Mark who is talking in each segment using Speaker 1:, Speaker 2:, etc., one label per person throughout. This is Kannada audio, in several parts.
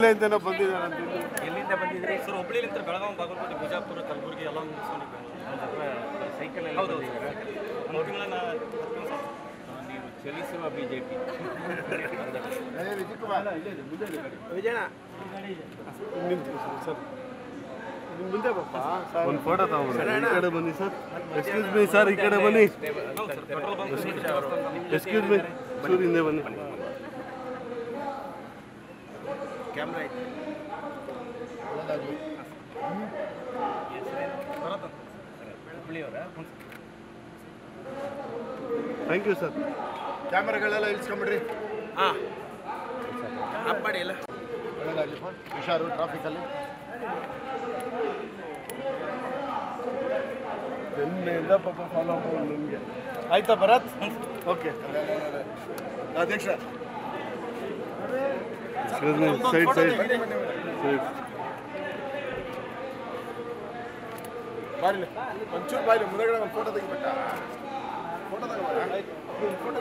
Speaker 1: ಇಂದನೋ ಬಂದಿದ್ದಾರೆ ಅಂತ ಇಲ್ಲಿ.
Speaker 2: ಎಲ್ಲಿಂದ ಬಂದಿದ್ರಿ
Speaker 3: ಸರ್ ಹುಬ್ಳಿಲಿಂದ ಬೆಳಗಾವಿ ಬಾಗಲಕೋಟೆ ಬಿಜಾಪುರ ಕಲಬುರಗಿ ಎಲ್ಲ ಮುಗಿಸ್ಕೊಂಡು
Speaker 2: ಸೈಕಲ್ ಅಲ್ಲಿ
Speaker 3: ಹೌದು
Speaker 2: ಬಂದಿದ್ದೀರಾ
Speaker 3: ಮೂರು ತಿಂಗಳ
Speaker 2: ನೀವು ಚಲಿಸುವ ಬಿಜೆಪಿ
Speaker 1: ನಿಂತು ಸರ್ ನಿಮ್ ಮುಂದೆ ಬಪ್ಪ ಒಂದು ಫೋಟೋ ತಗೊಂಡ್ರೆ ಈ ಕಡೆ ಬನ್ನಿ ಸರ್ ಎಕ್ಸ್ಕ್ಯೂಸ್ ಮೀ ಸರ್ ಈ ಕಡೆ ಬನ್ನಿ
Speaker 3: petrol bunk
Speaker 1: excuse me sir ಹಿಂದೆ ಬನ್ನಿ
Speaker 2: ಕ್ಯಾಮ್ರಾ ಹುಬ್ಳಿಯವರ
Speaker 1: ಥ್ಯಾಂಕ್ ಯು ಸರ್
Speaker 4: ಕ್ಯಾಮ್ರಾಗಳೆಲ್ಲ ಇಳಿಸ್ಕೊಂಬಿಡ್ರಿ
Speaker 2: ಹಾಂ ಆಫ್ ಮಾಡಿ ಎಲ್ಲ
Speaker 4: ಒಳ್ಳೆದಾಗಲಿ ಹುಷಾರು ಟ್ರಾಫಿಕಲ್ಲಿ
Speaker 1: ನಿನ್ನೆಯಿಂದ ಪಾಪ ಫಾಲೋ ಮಾಡೋದು ನಿಮಗೆ ಆಯ್ತಾ ಭರತ್ ಓಕೆ
Speaker 4: ಅಧ್ಯಕ್ಷ
Speaker 1: excuse me side side side
Speaker 4: ಬಾರಿಲಿ ಒಂಚೂರು ಬಾಯಿಲಿ ಮುಂದಗಡೆ ಒಂದು ಫೋಟೋ ತೆಗಿಬೇಕ ಫೋಟೋ ತಗೋಬೇಡ ಫೋಟೋ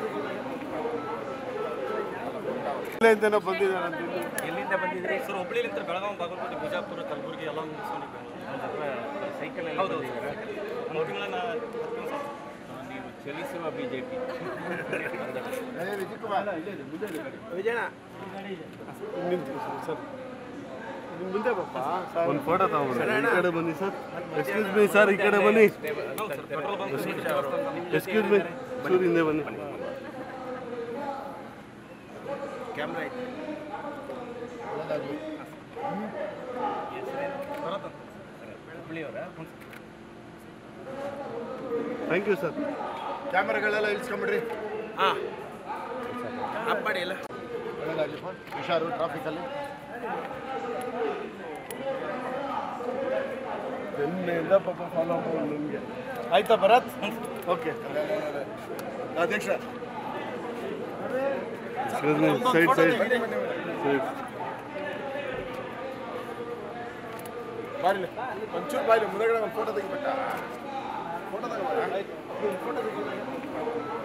Speaker 1: ಇಂದನೋ ಬಂದಿದ್ದಾರೆ ಅಂತ ಇಲ್ಲಿ.
Speaker 2: ಎಲ್ಲಿಂದ ಬಂದಿದ್ರಿ
Speaker 3: ಸರ್ ಹುಬ್ಳಿಲಿಂದ ಬೆಳಗಾವಿ ಬಾಗಲಕೋಟೆ ಬಿಜಾಪುರ ಕಲಬುರಗಿ ಎಲ್ಲ ಮುಗಿಸ್ಕೊಂಡು
Speaker 2: ಸೈಕಲ್ ಅಲ್ಲಿ
Speaker 3: ಹೌದು
Speaker 2: ಬಂದಿದ್ದೀರಾ
Speaker 3: ಮೂರು ತಿಂಗಳ
Speaker 2: ನೀವು ಚಲಿಸುವ ಬಿಜೆಪಿ
Speaker 4: ಏ ವಿಜಯಕುಮಾರ್
Speaker 1: ನಿಂತು ಸರ್ ನಿಮ್ ಮುಂದೆ ಬಪ್ಪ ಒಂದು ಫೋಟೋ ತಗೊಂಡ್ರೆ ಈ ಕಡೆ ಬನ್ನಿ ಸರ್ ಎಕ್ಸ್ಕ್ಯೂಸ್ ಮೀ ಸರ್ ಈ ಕಡೆ ಬನ್ನಿ
Speaker 3: petrol bunk
Speaker 1: excuse me sir ಹಿಂದೆ ಬನ್ನಿ
Speaker 2: ಕ್ಯಾಮ್ರಾ
Speaker 4: ಒಳ್ಳೆದಾಗಲಿ
Speaker 2: ಹುಬ್ಳಿಯವರ
Speaker 1: ಥ್ಯಾಂಕ್ ಯು ಸರ್
Speaker 4: ಕ್ಯಾಮ್ರಾಗಳೆಲ್ಲ ಇಳಿಸ್ಕೊಂಬಿಡ್ರಿ
Speaker 2: ಹಾಂ ಆಫ್ ಮಾಡಿ ಎಲ್ಲ
Speaker 4: ಒಳ್ಳೆದಾಗಲಿ ಹುಷಾರು ಟ್ರಾಫಿಕಲ್ಲಿ
Speaker 1: ನಿನ್ನೆಯಿಂದ ಪಾಪ ಫಾಲೋ ಮಾಡೋದು ನಿಮಗೆ ಆಯ್ತಾ ಭರತ್ ಓಕೆ
Speaker 4: ಅಧ್ಯಕ್ಷ
Speaker 1: excuse me side side side
Speaker 4: ಬಾರಿಲಿ ಒಂಚೂರು ಬಾಯಿಲಿ ಮುಂದಗಡೆ ಒಂದು ಫೋಟೋ ತೆಗಿಬೇಕ ಫೋಟೋ ತಗೋಬೇಡ ಫೋಟೋ ತೆಗಿ